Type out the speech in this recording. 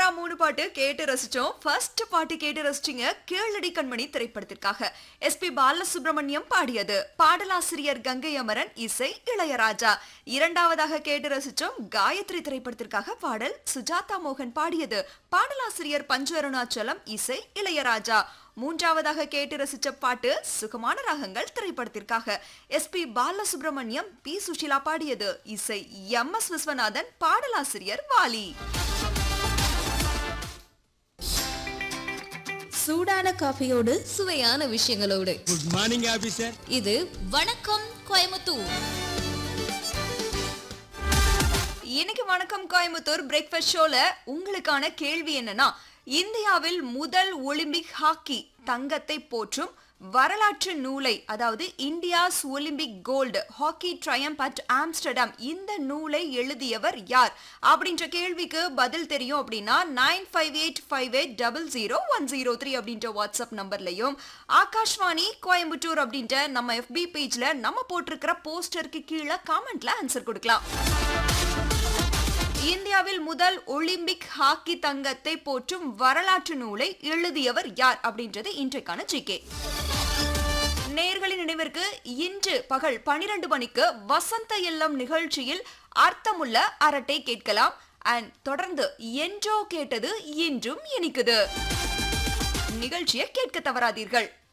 மூணு பாட்டு கேட்டு ரசிச்சோம் ஃபர்ஸ்ட் பாட்டு கேட்டு ரசிச்சீங்க கேளடி கண்மணி திரைப்படத்திற்காக எஸ்பி பாலசுப்ரமணியம் பாடியது பாடலாசிரியர் கங்கை அமரன் இசை இளையராஜா இரண்டாவதாக கேட்டு ரசிச்சோம் காயத்ரி திரைப்படத்திற்காக பாடல் சுஜாதா மோகன் பாடியது பாடலாசிரியர் பஞ்சு அருணாச்சலம் இசை இளையராஜா மூன்றாவதாக கேட்டு ரசிச்ச பாட்டு சுகமான ராகங்கள் திரைப்படத்திற்காக எஸ்பி பாலசுப்ரமணியம் பி சுஷிலா பாடியது இசை எம் எஸ் விஸ்வநாதன் பாடலாசிரியர் வாலி சூடான காஃபியோடு சுவையான விஷயங்களோடு குட் மார்னிங் ஆபீசர் இது வணக்கம் கோயமுத்தூர் இன்னைக்கு வணக்கம் கோயம்புத்தூர் பிரேக்ஃபாஸ்ட் ஷோல உங்களுக்கான கேள்வி என்னன்னா இந்தியாவில் முதல் ஒலிம்பிக் ஹாக்கி தங்கத்தை போற்றும் வரலாற்று நூலை அதாவது India's olympic gold hockey triumph at Amsterdam இந்த நூலை எழுதியவர் யார் அப்படின்ற கேள்விக்கு பதில் தெரியும் அப்படின்னா nine five eight five eight double zero one zero three அப்படின்ற வாட்ஸ்அப் நம்பர்லையும் ஆகாஷ்வாணி கோயம்புத்தூர் அப்படின்ற நம்ம எஃபி பேஜ்ல நம்ம போட்டிருக்கிற போஸ்டருக்கு கீழே காமெண்ட்ல ஆன்சர் கொடுக்கலாம் இந்தியாவில் முதல் ஒலிம்பிக் ஹாக்கி தங்கத்தை போற்றும் வரலாற்று நூலை எழுதியவர் யார் அப்படின்றது இன்றைக்கான ஜிகே நேர்களின் நினைவிற்கு இன்று பகல் பனிரெண்டு மணிக்கு வசந்த இல்லம் நிகழ்ச்சியில் அர்த்தமுள்ள அரட்டை கேட்கலாம் அண்ட் தொடர்ந்து என்றோ கேட்டது இன்றும் இனிக்குது நிகழ்ச்சியை கேட்க தவறாதீர்கள்